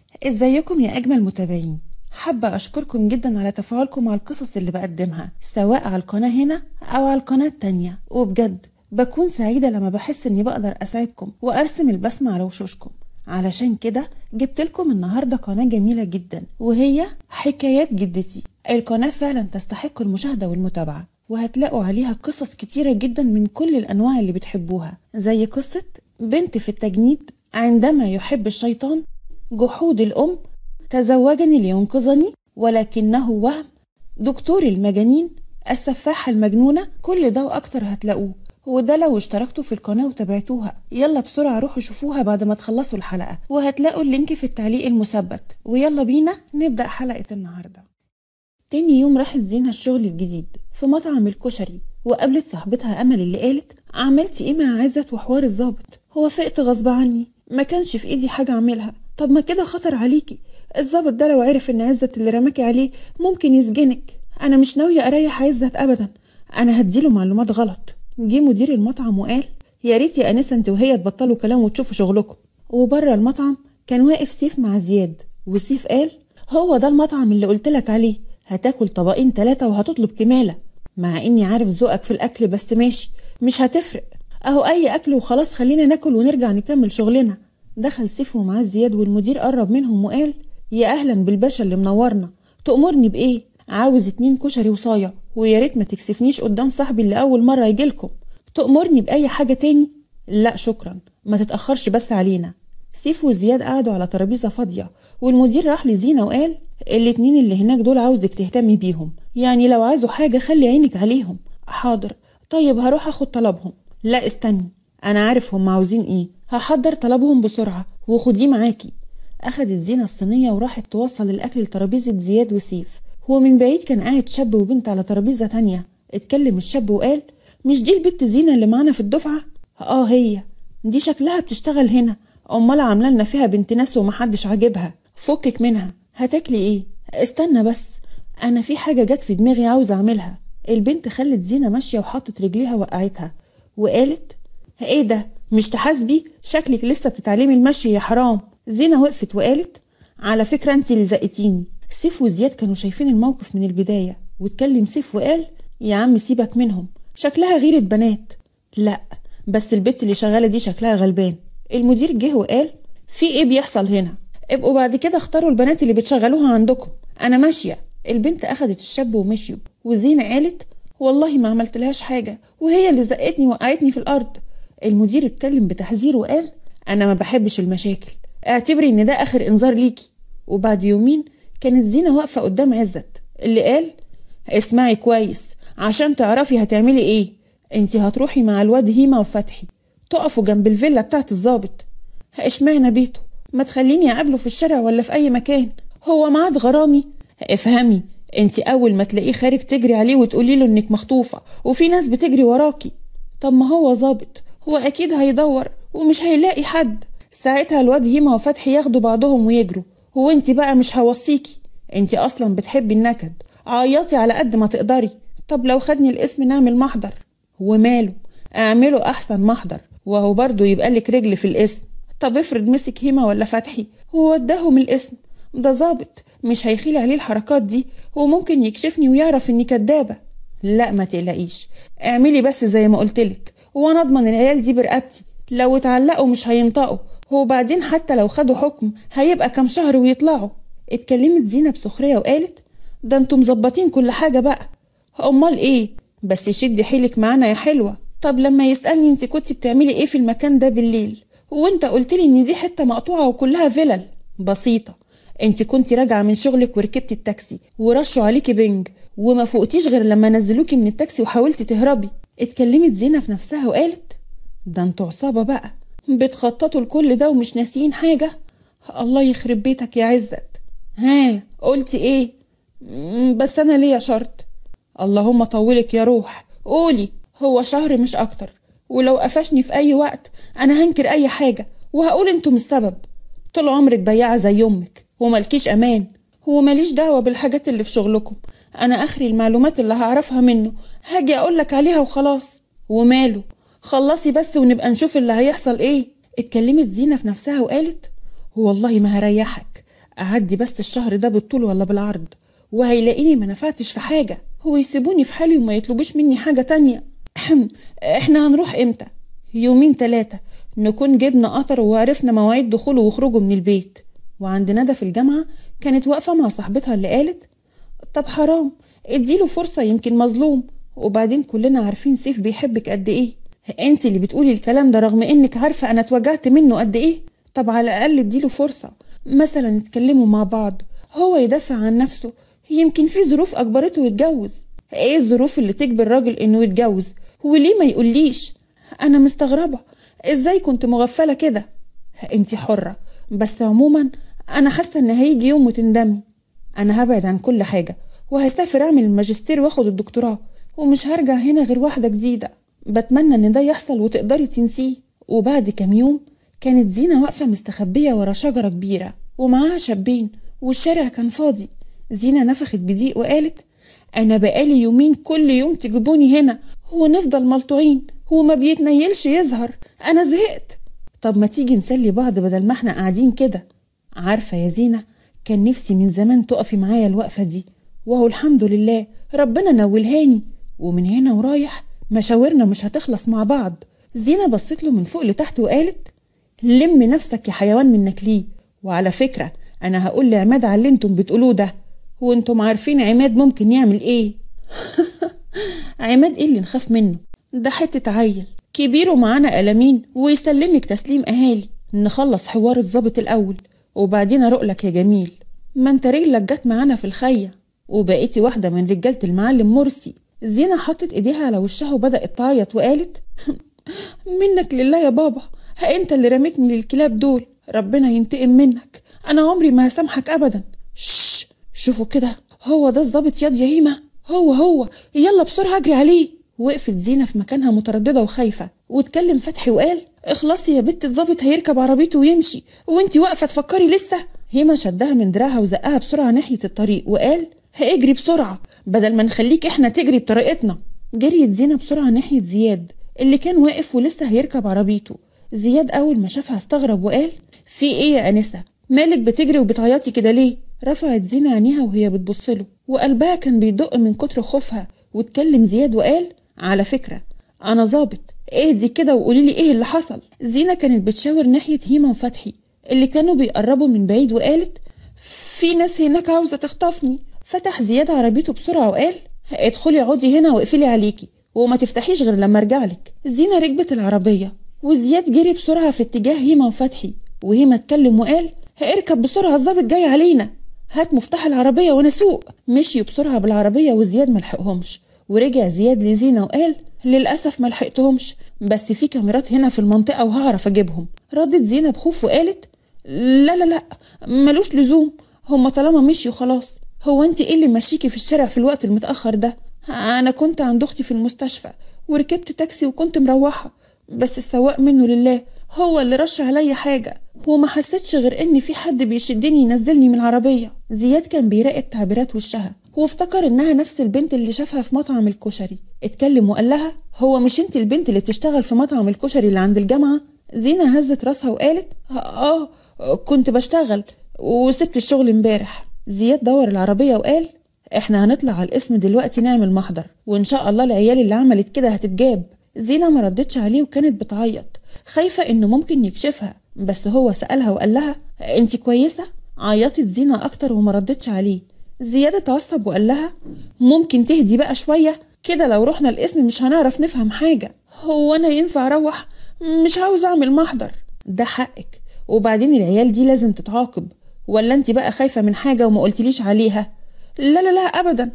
ازيكم يا اجمل متابعين حابة أشكركم جدا على تفاعلكم على القصص اللي بقدمها سواء على القناة هنا أو على القناة التانية وبجد بكون سعيدة لما بحس إني بقدر أساعدكم وأرسم البسمة على وشوشكم علشان كده جبت لكم النهاردة قناة جميلة جدا وهي حكايات جدتي القناة فعلا تستحق المشاهدة والمتابعة وهتلاقوا عليها قصص كتيرة جدا من كل الأنواع اللي بتحبوها زي قصة بنت في التجنيد عندما يحب الشيطان جحود الأم تزوجني لينقذني ولكنه وهم دكتور المجانين السفاحة المجنونة كل ده وأكتر هتلاقوه وده لو اشتركتوا في القناة وتابعتوها يلا بسرعة روحوا شوفوها بعد ما تخلصوا الحلقة وهتلاقوا اللينك في التعليق المثبت ويلا بينا نبدأ حلقة النهاردة تاني يوم راحت زينة الشغل الجديد في مطعم الكشري وقابلت صاحبتها أمل اللي قالت عملتي ايه مع عزت وحوار الظابط هو فقت غصب عني ما كانش في ايدي حاجة اعملها طب ما كده خطر عليكي الظابط ده لو عرف ان عزت اللي رماكي عليه ممكن يسجنك انا مش ناوية اريح عزت ابدا انا هديله معلومات غلط جه مدير المطعم وقال يا ريت يا انسه انت وهي تبطلوا كلام وتشوفوا شغلكم وبره المطعم كان واقف سيف مع زياد وسيف قال هو ده المطعم اللي قلتلك عليه هتاكل طبقين تلاتة وهتطلب كمالة مع اني عارف ذوقك في الاكل بس ماشي مش هتفرق اهو اي اكل وخلاص خلينا ناكل ونرجع نكمل شغلنا دخل سيف ومعاه زياد والمدير قرب منهم وقال يا اهلا بالباشا اللي منورنا تأمرني بايه عاوز اتنين كشري وصايع ويا ريت ما تكسفنيش قدام صاحبي اللي اول مره يجيلكم تأمرني باي حاجه تاني لا شكرا ما تتاخرش بس علينا سيف وزياد قعدوا على ترابيزه فاضيه والمدير راح لزينه وقال الاتنين اللي هناك دول عاوزك تهتمي بيهم يعني لو عايزوا حاجه خلي عينك عليهم حاضر طيب هروح اخد طلبهم لا استني انا عارف هم عاوزين ايه هحضر طلبهم بسرعه وخديه معاكي اخدت زينه الصينيه وراحت توصل الاكل لترابيزه زياد وسيف هو من بعيد كان قاعد شاب وبنت على ترابيزه تانية اتكلم الشاب وقال مش دي البت زينه اللي معانا في الدفعه اه هي دي شكلها بتشتغل هنا امال عامله لنا فيها بنت ناس ومحدش عاجبها فكك منها هتاكلي ايه استنى بس انا في حاجه جت في دماغي عاوزه اعملها البنت خلت زينه ماشيه وحطت رجليها وقعتها وقالت ايه ده مش تحاسبي شكلك لسه بتتعلمي المشي يا حرام زينة وقفت وقالت على فكرة انت اللي زقتيني سيف وزياد كانوا شايفين الموقف من البداية واتكلم سيف وقال يا عم سيبك منهم شكلها غيرة بنات لا بس البت اللي شغالة دي شكلها غلبان المدير جه وقال في ايه بيحصل هنا ابقوا بعد كده اختاروا البنات اللي بتشغلوها عندكم انا ماشية البنت اخدت الشاب ومشيوا وزينة قالت والله ما عملتلهاش حاجة وهي اللي زقتني وقعتني في الأرض المدير اتكلم بتحذير وقال أنا ما بحبش المشاكل اعتبري إن ده آخر إنذار ليكي وبعد يومين كانت زينة واقفة قدام عزت اللي قال اسمعي كويس عشان تعرفي هتعملي ايه انت هتروحي مع الواد هيما وفتحي تقفوا جنب الفيلا بتاعت الظابط اشمعنى بيته ما تخليني اقابله في الشارع ولا في اي مكان هو ميعاد غرامي افهمي انت اول ما تلاقيه خارج تجري عليه وتقولي له انك مخطوفه وفي ناس بتجري وراكي طب ما هو ظابط هو اكيد هيدور ومش هيلاقي حد ساعتها الواد هيما وفتحي ياخدوا بعضهم ويجروا هو انت بقى مش هوصيكي انت اصلا بتحبي النكد عيطي على قد ما تقدري طب لو خدني الاسم نعمل محضر وماله اعمله احسن محضر وهو برضه يبقى لك رجل في الاسم طب افرض مسك هيما ولا فتحي ووداهم الاسم ده ظابط مش هيخيل عليه الحركات دي وممكن يكشفني ويعرف اني كدابه لا ما تقلقيش اعملي بس زي ما قلتلك وانا اضمن العيال دي برقبتي لو اتعلقوا مش هينطقوا هو بعدين حتى لو خدوا حكم هيبقى كام شهر ويطلعوا اتكلمت زينة بسخرية وقالت ده انتوا مظبطين كل حاجة بقى امال ايه بس شدي حيلك معانا يا حلوة طب لما يسألني انت كنت بتعملي ايه في المكان ده بالليل وانت قلتلي ان دي حتة مقطوعة وكلها فلل بسيطة انت كنت راجعة من شغلك وركبتي التاكسي ورشوا عليكي بنج وما فوقتيش غير لما نزلوكي من التاكسي وحاولتي تهربي اتكلمت زينة في نفسها وقالت ده انتوا عصابة بقى بتخططوا لكل ده ومش ناسيين حاجة الله يخرب بيتك يا عزت ها قلتي ايه بس انا ليا شرط اللهم طولك يا روح قولي هو شهر مش اكتر ولو قفشني في اي وقت انا هنكر اي حاجة وهقول انتم السبب طول عمرك بياعة زي امك وملكيش امان هو ماليش دعوة بالحاجات اللي في شغلكم انا اخري المعلومات اللي هعرفها منه هاجي اقولك عليها وخلاص وماله خلصي بس ونبقى نشوف اللي هيحصل ايه اتكلمت زينة في نفسها وقالت والله ما هريحك أعدي بس الشهر ده بالطول ولا بالعرض وهيلاقيني ما نفعتش في حاجة هو يسيبوني في حالي وما يطلبوش مني حاجة تانية احنا هنروح امتى يومين تلاتة نكون جبنا قطر وعرفنا مواعيد دخوله وخروجه من البيت وعند ندى في الجامعة كانت واقفة مع صاحبتها اللي قالت طب حرام اديله فرصة يمكن مظلوم وبعدين كلنا عارفين سيف بيحبك قد ايه انت اللي بتقولي الكلام ده رغم انك عارفة انا اتوجعت منه قد ايه طب على الاقل اديله فرصة مثلا يتكلموا مع بعض هو يدافع عن نفسه يمكن في ظروف اجبرته يتجوز ايه الظروف اللي تجبر راجل انه يتجوز وليه ما يقوليش انا مستغربة ازاي كنت مغفلة كده انت حرة بس عموما انا حاسة ان هيجي يوم وتندمي انا هبعد عن كل حاجة وهسافر اعمل الماجستير واخد الدكتوراه ومش هرجع هنا غير واحدة جديدة بتمنى ان ده يحصل وتقدري تنسيه وبعد كام يوم كانت زينة واقفة مستخبية ورا شجرة كبيرة ومعاها شابين والشارع كان فاضي زينة نفخت بضيق وقالت أنا بقالي يومين كل يوم تجيبوني هنا هو نفضل ملطوعين هو ما بيتنيلش يظهر أنا زهقت طب ما تيجي نسلي بعض بدل ما احنا قاعدين كده عارفة يا زينة كان نفسي من زمان تقفي معايا الوقفة دي وهو الحمد لله ربنا نولهاني ومن هنا ورايح مشاورنا مش هتخلص مع بعض زينة بصت له من فوق لتحت وقالت لم نفسك يا حيوان منك ليه وعلى فكرة أنا هقول لعماد على اللي انتم بتقولوه ده وانتم عارفين عماد ممكن يعمل ايه عماد ايه اللي نخاف منه ده حتة عيل كبير ومعانا قلمين ويسلمك تسليم أهالي نخلص حوار الظابط الأول وبعدين أرقلك يا جميل ما انت رجلك جت معانا في الخية وبقيتي واحدة من رجالة المعلم مرسي زينة حطت ايديها على وشها وبدأت تعيط وقالت منك لله يا بابا ها انت اللي رميتني للكلاب دول ربنا ينتقم منك انا عمري ما هسامحك ابدا شش شوفوا كده هو ده الظابط ياض يا هيمة هو هو يلا بسرعة اجري عليه وقفت زينة في مكانها مترددة وخايفة واتكلم فتحي وقال اخلصي يا بنت الظابط هيركب عربيته ويمشي وانتي واقفة تفكري لسه هيما شدها من دراعها وزقها بسرعة ناحية الطريق وقال هاجري بسرعة بدل ما نخليك احنا تجري بطريقتنا جريت زينة بسرعة ناحية زياد اللي كان واقف ولسه هيركب عربيته زياد أول ما شافها استغرب وقال في إيه يا أنسة مالك بتجري وبتعيطي كده ليه رفعت زينة عينيها وهي بتبصله وقلبها كان بيدق من كتر خوفها واتكلم زياد وقال على فكرة أنا ظابط اهدي كده وقولي لي ايه اللي حصل زينة كانت بتشاور ناحية هيما وفتحي اللي كانوا بيقربوا من بعيد وقالت في ناس هناك عاوزة تخطفني فتح زياد عربيته بسرعة وقال ادخلي اقعدي هنا واقفلي عليكي وما تفتحيش غير لما ارجعلك زينة ركبت العربية وزياد جري بسرعة في اتجاه هيما وفتحي وهيما اتكلم وقال اركب بسرعة الظابط جاي علينا هات مفتاح العربية وانا اسوق مشيوا بسرعة بالعربية وزياد ملحقهمش ورجع زياد لزينة وقال للأسف ملحقتهمش بس في كاميرات هنا في المنطقة وهعرف أجيبهم ردت زينة بخوف وقالت لا لا لا ملوش لزوم هما طالما مشيوا خلاص هو انت ايه اللي ماشيكي في الشارع في الوقت المتأخر ده انا كنت عند اختي في المستشفى وركبت تاكسي وكنت مروحة بس السواق منه لله هو اللي رش عليا حاجة وما حسيتش غير ان في حد بيشدني ينزلني من العربية زياد كان بيراقب تعبيرات وشها وافتكر انها نفس البنت اللي شافها في مطعم الكشري اتكلم وقال لها هو مش انت البنت اللي بتشتغل في مطعم الكشري اللي عند الجامعة زينة هزت راسها وقالت اه كنت بشتغل وسبت الشغل امبارح زياد دور العربية وقال احنا هنطلع على الاسم دلوقتي نعمل محضر وان شاء الله العيال اللي عملت كده هتتجاب زينة ما ردتش عليه وكانت بتعيط خايفة انه ممكن يكشفها بس هو سألها وقال لها انت كويسة عيطت زينة اكتر وما ردتش عليه زياد اتعصب وقال لها ممكن تهدي بقى شوية كده لو رحنا الاسم مش هنعرف نفهم حاجة هو انا ينفع اروح مش عاوز اعمل محضر ده حقك وبعدين العيال دي لازم تتعاقب ولا انت بقى خايفة من حاجة وما قلتليش عليها لا لا لا ابدا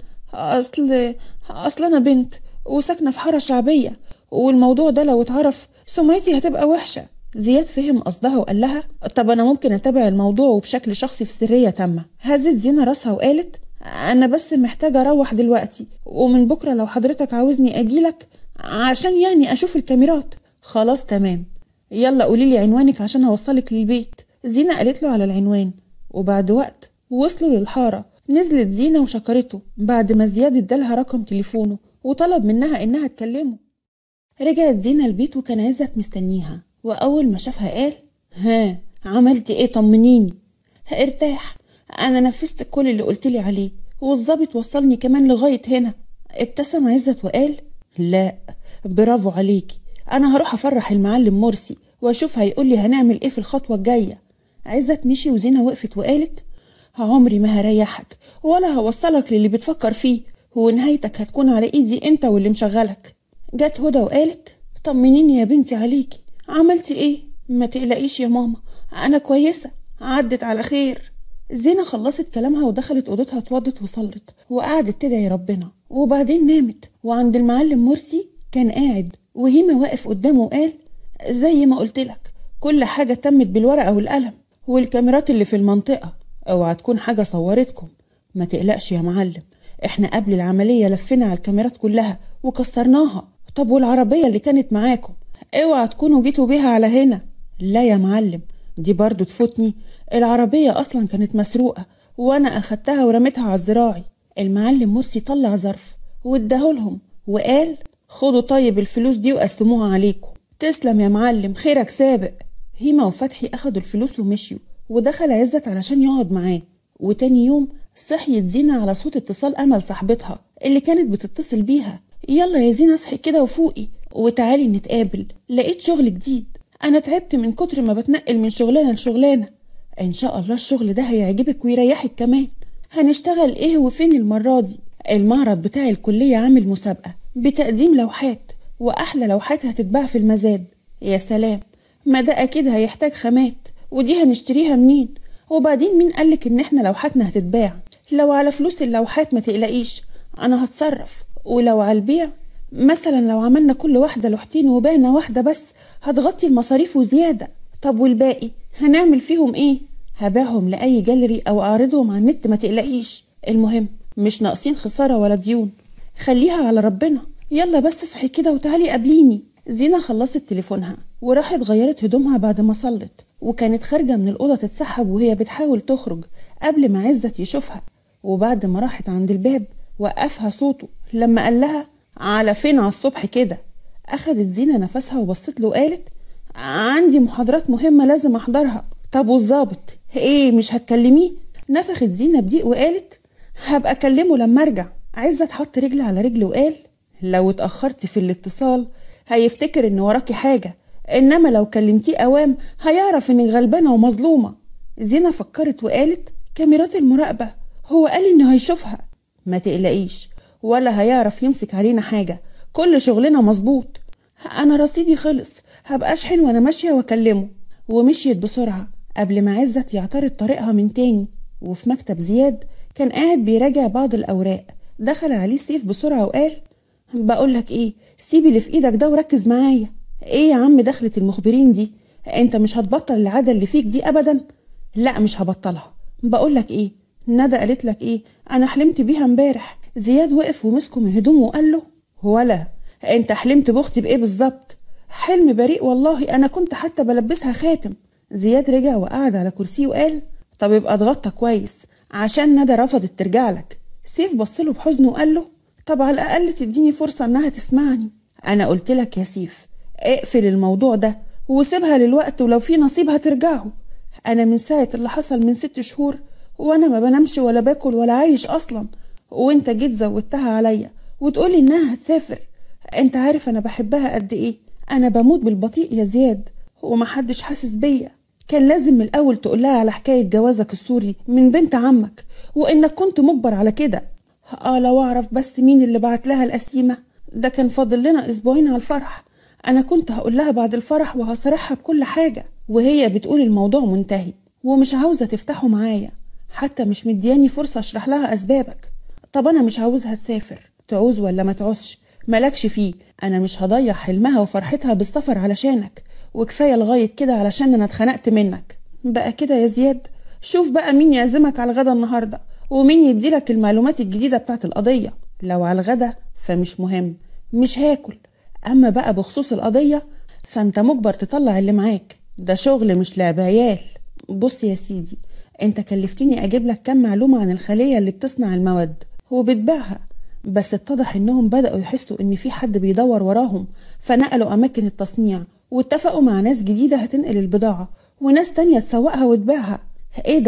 اصل اصل انا بنت وساكنة في حارة شعبية والموضوع ده لو اتعرف سمعتي هتبقى وحشة زياد فهم قصدها وقال لها طب انا ممكن اتابع الموضوع وبشكل شخصي في سرية تامة هزت زينة راسها وقالت انا بس محتاجة اروح دلوقتي ومن بكرة لو حضرتك عاوزني اجيلك عشان يعني اشوف الكاميرات خلاص تمام يلا قوليلي عنوانك عشان اوصلك للبيت زينة قالت له على العنوان وبعد وقت وصلوا للحارة نزلت زينة وشكرته بعد ما زياد ادالها رقم تليفونه وطلب منها انها تكلمه رجعت زينة البيت وكان عزت مستنيها وأول ما شافها قال ها عملت ايه طمنيني ارتاح انا نفذت كل اللي قلتلي عليه والظابط وصلني كمان لغاية هنا ابتسم عزت وقال لا برافو عليكي انا هروح افرح المعلم مرسي واشوف هيقولي هنعمل ايه في الخطوة الجاية عزت مشي وزينة وقفت وقالت عمري ما هريحك ولا هوصلك للي بتفكر فيه ونهايتك هتكون على ايدي انت واللي مشغلك جت هدى وقالت طمنيني يا بنتي عليكي عملتي ايه ما تقلقيش يا ماما انا كويسة عدت على خير زينة خلصت كلامها ودخلت أوضتها اتوضت وصلت وقعدت تدعي ربنا وبعدين نامت وعند المعلم مرسي كان قاعد وهيما واقف قدامه وقال زي ما قلتلك كل حاجة تمت بالورقة والقلم والكاميرات اللي في المنطقة اوعى تكون حاجة صورتكم ما تقلقش يا معلم احنا قبل العملية لفينا على الكاميرات كلها وكسرناها طب والعربية اللي كانت معاكم اوعى تكونوا جيتوا بيها على هنا لا يا معلم دي برضو تفوتني العربية أصلا كانت مسروقة وأنا أخدتها ورميتها على الزراعي المعلم مرسي طلع ظرف واداهولهم وقال خدوا طيب الفلوس دي وقسموها عليكم تسلم يا معلم خيرك سابق هيما وفتحي أخدوا الفلوس ومشيوا ودخل عزت علشان يقعد معاه وتاني يوم صحيت زينة على صوت اتصال أمل صاحبتها اللي كانت بتتصل بيها يلا يا زينة اصحي كده وفوقي وتعالي نتقابل لقيت شغل جديد أنا تعبت من كتر ما بتنقل من شغلانة لشغلانة إن شاء الله الشغل ده هيعجبك ويريحك كمان هنشتغل إيه وفين المرة دي المعرض بتاع الكلية عامل مسابقة بتقديم لوحات وأحلى لوحات هتتباع في المزاد يا سلام ما ده أكيد هيحتاج خامات ودي هنشتريها منين وبعدين مين قالك إن إحنا لوحاتنا هتتباع لو على فلوس اللوحات ما تقلقيش أنا هتصرف ولو على البيع مثلا لو عملنا كل واحدة لوحتين وبعنا واحدة بس هتغطي المصاريف وزيادة طب والباقي هنعمل فيهم ايه هبيعهم لأي جاليري أو أعرضهم على النت ما تقلقيش المهم مش ناقصين خسارة ولا ديون خليها على ربنا يلا بس اصحي كده وتعالي قابليني زينة خلصت تليفونها وراحت غيرت هدومها بعد ما صلت وكانت خارجة من الأوضة تتسحب وهي بتحاول تخرج قبل ما عزت يشوفها وبعد ما راحت عند الباب وقفها صوته لما قال لها على فين على الصبح كده أخدت زينة نفسها وبصت له وقالت عندي محاضرات مهمة لازم أحضرها طب والظابط إيه مش هتكلميه نفخت زينة بضيق وقالت هبقى أكلمه لما أرجع عزت حط رجل على رجل وقال لو اتأخرتي في الاتصال هيفتكر إن وراكي حاجة إنما لو كلمتيه أوام هيعرف إنك غلبانة ومظلومة زينة فكرت وقالت كاميرات المراقبة هو قال إنه هيشوفها ما تقلقيش ولا هيعرف يمسك علينا حاجة كل شغلنا مظبوط أنا رصيدي خلص هبقى أشحن وأنا ماشية وأكلمه ومشيت بسرعة قبل ما عزت يعترض طريقها من تاني وفي مكتب زياد كان قاعد بيراجع بعض الأوراق دخل عليه سيف بسرعة وقال بقولك إيه سيب اللي في إيدك ده وركز معايا إيه يا عم دخلة المخبرين دي أنت مش هتبطل العادة اللي فيك دي أبدا لا مش هبطلها بقولك إيه ندى قالت لك إيه أنا حلمت بيها امبارح زياد وقف ومسكه من هدومه وقال له ولا انت حلمت باختي بايه بالظبط حلم بريء والله انا كنت حتى بلبسها خاتم زياد رجع وقعد على كرسيه وقال طب يبقى اتغطى كويس عشان ندى رفضت ترجع لك سيف بصله بحزن وقال له طب على الاقل تديني فرصه انها تسمعني انا قلت لك يا سيف اقفل الموضوع ده وسيبها للوقت ولو في نصيب هترجعوا انا من ساعه اللي حصل من ست شهور وانا ما بنامش ولا باكل ولا عايش اصلا وانت جيت زودتها عليا وتقولي انها هتسافر انت عارف انا بحبها قد ايه انا بموت بالبطيء يا زياد ومحدش حاسس بيا كان لازم من الاول تقولها على حكايه جوازك السوري من بنت عمك وانك كنت مجبر على كده اه لو اعرف بس مين اللي بعت لها القسيمه ده كان فاضل لنا اسبوعين على الفرح انا كنت هقول لها بعد الفرح وهصارحها بكل حاجه وهي بتقول الموضوع منتهي ومش عاوزه تفتحه معايا حتى مش مدياني فرصه اشرح لها اسبابك طب انا مش عاوزها تسافر تعوز ولا ما تعوزش مالكش فيه انا مش هضيع حلمها وفرحتها بالسفر علشانك وكفايه لغايه كده علشان انا اتخنقت منك بقى كده يا زياد شوف بقى مين يعزمك على الغدا النهارده ومين يديلك المعلومات الجديده بتاعت القضيه لو على الغدا فمش مهم مش هاكل اما بقى بخصوص القضيه فانت مجبر تطلع اللي معاك ده شغل مش لعب عيال بص يا سيدي انت كلفتني اجيب لك كام معلومه عن الخليه اللي بتصنع المواد وبتبيعها بس اتضح انهم بدأوا يحسوا ان في حد بيدور وراهم فنقلوا اماكن التصنيع واتفقوا مع ناس جديدة هتنقل البضاعة وناس تانية تسوقها وتبيعها ايه ده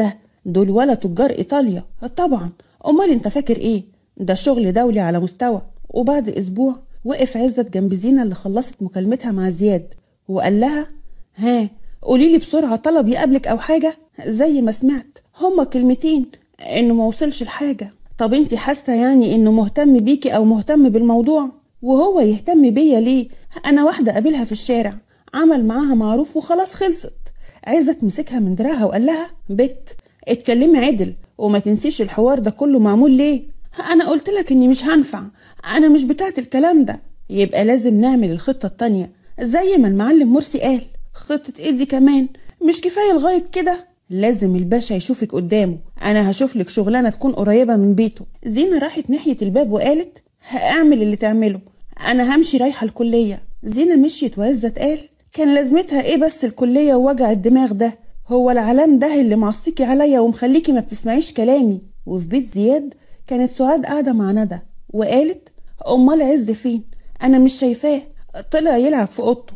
دول ولا تجار ايطاليا طبعا امال انت فاكر ايه ده شغل دولي على مستوى وبعد اسبوع وقف عزت جنب زينة اللي خلصت مكالمتها مع زياد وقال لها ها قولي لي بسرعة طلب يقابلك أو حاجة زي ما سمعت هما كلمتين إنه ما وصلش لحاجة طب انتي حاسة يعني إنه مهتم بيكي أو مهتم بالموضوع وهو يهتم بيا ليه أنا واحدة قابلها في الشارع عمل معاها معروف وخلاص خلصت عزت مسكها من دراعها وقال لها بت اتكلمي عدل وما تنسيش الحوار ده كله معمول ليه انا قلت لك اني مش هنفع انا مش بتاعت الكلام ده يبقى لازم نعمل الخطة التانية زي ما المعلم مرسي قال خطة ايه دي كمان مش كفاية لغاية كده لازم الباشا يشوفك قدامه انا هشوف لك شغلانة تكون قريبة من بيته زينة راحت ناحية الباب وقالت هاعمل اللي تعمله انا همشي رايحة الكلية زينة مشيت وعزت قال كان لازمتها ايه بس الكلية ووجع الدماغ ده هو العلام ده اللي معصيكي عليا ومخليكي ما بتسمعيش كلامي وفي بيت زياد كانت سعاد قاعدة مع ندى وقالت أمال عز فين أنا مش شايفاه طلع يلعب في أوضته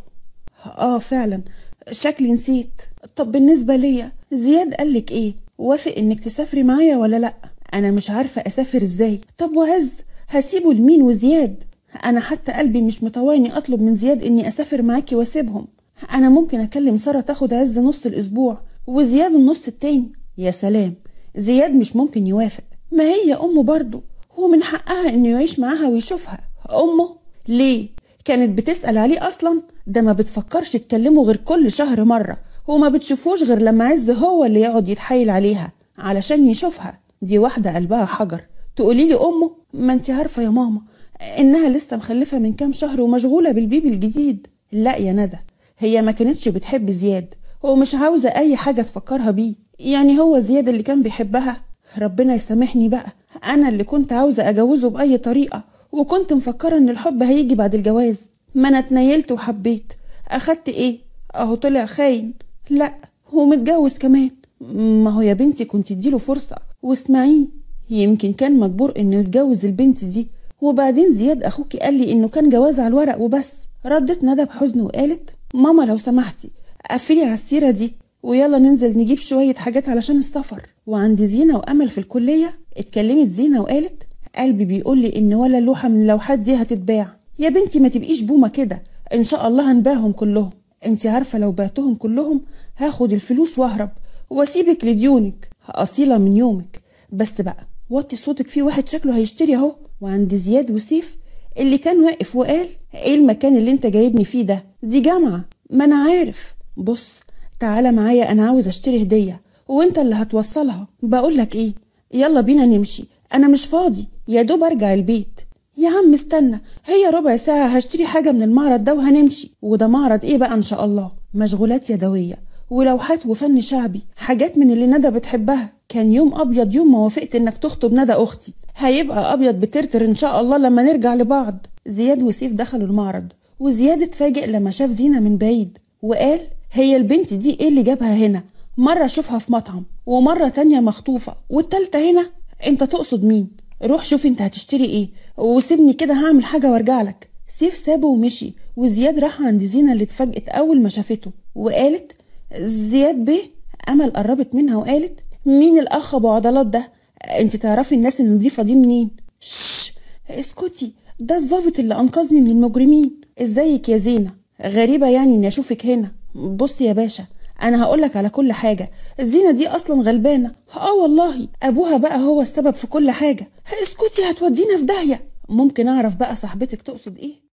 آه فعلا شكلي نسيت طب بالنسبة ليا زياد قالك إيه وافق إنك تسافري معايا ولا لأ أنا مش عارفة أسافر إزاي طب وعز هسيبه لمين وزياد أنا حتى قلبي مش مطوعني أطلب من زياد إني أسافر معاكي وأسيبهم أنا ممكن أكلم سارة تاخد عز نص الأسبوع وزياد النص التاني يا سلام زياد مش ممكن يوافق ما هي أمه برضه هو من حقها إنه يعيش معاها ويشوفها أمه ليه كانت بتسأل عليه أصلا ده ما بتفكرش تكلمه غير كل شهر مرة وما بتشوفوش غير لما عز هو اللي يقعد يتحايل عليها علشان يشوفها دي واحدة قلبها حجر تقولي لي أمه ما انت عارفة يا ماما إنها لسه مخلفة من كام شهر ومشغولة بالبيبي الجديد لا يا ندى هي ما كانتش بتحب زياد ومش عاوزة أي حاجة تفكرها بيه يعني هو زياد اللي كان بيحبها ربنا يسامحني بقى أنا اللي كنت عاوزة أجوزه بأي طريقة وكنت مفكرة إن الحب هيجي بعد الجواز ما أنا اتنيلت وحبيت أخدت إيه أهو طلع خاين لأ هو متجوز كمان ما هو يا بنتي كنت اديله فرصة واسمعيه يمكن كان مجبور إنه يتجوز البنت دي وبعدين زياد أخوكي قال لي إنه كان جواز على الورق وبس ردت ندى بحزن وقالت ماما لو سمحتي قفلي على السيرة دي ويلا ننزل نجيب شوية حاجات علشان السفر وعند زينة وأمل في الكلية اتكلمت زينة وقالت قلبي بيقول لي إن ولا لوحة من اللوحات دي هتتباع يا بنتي ما تبقيش بومة كده إن شاء الله هنبيعهم كلهم انت عارفة لو بعتهم كلهم هاخد الفلوس واهرب واسيبك لديونك أصيلة من يومك بس بقى وطي صوتك في واحد شكله هيشتري اهو وعند زياد وسيف اللي كان واقف وقال ايه المكان اللي انت جايبني فيه ده دي جامعة ما انا عارف بص تعالى معايا انا عاوز اشتري هدية وانت اللي هتوصلها بقولك ايه يلا بينا نمشي انا مش فاضي يا دوب ارجع البيت يا عم استنى هي ربع ساعة هشتري حاجة من المعرض ده وهنمشي وده معرض ايه بقى ان شاء الله مشغولات يدوية ولوحات وفن شعبي حاجات من اللي ندى بتحبها كان يوم ابيض يوم ما وافقت انك تخطب ندى اختي هيبقى ابيض بترتر ان شاء الله لما نرجع لبعض زياد وسيف دخلوا المعرض وزياد اتفاجئ لما شاف زينة من بعيد وقال هي البنت دي ايه اللي جابها هنا مرة اشوفها في مطعم ومرة تانية مخطوفة والتالتة هنا انت تقصد مين روح شوف انت هتشتري ايه وسيبني كده هعمل حاجة وارجع لك سيف سابه ومشي وزياد راح عند زينة اللي اتفاجئت أول ما شافته وقالت زياد بيه أمل قربت منها وقالت مين الأخ أبو عضلات ده انت تعرفي الناس النظيفة دي منين شش اسكتي ده الظابط اللي أنقذني من المجرمين ازيك يا زينة غريبة يعني إني أشوفك هنا بصي يا باشا انا هقولك على كل حاجه الزينه دي اصلا غلبانه اه والله ابوها بقى هو السبب في كل حاجه اسكتي هتودينا في داهيه ممكن اعرف بقى صاحبتك تقصد ايه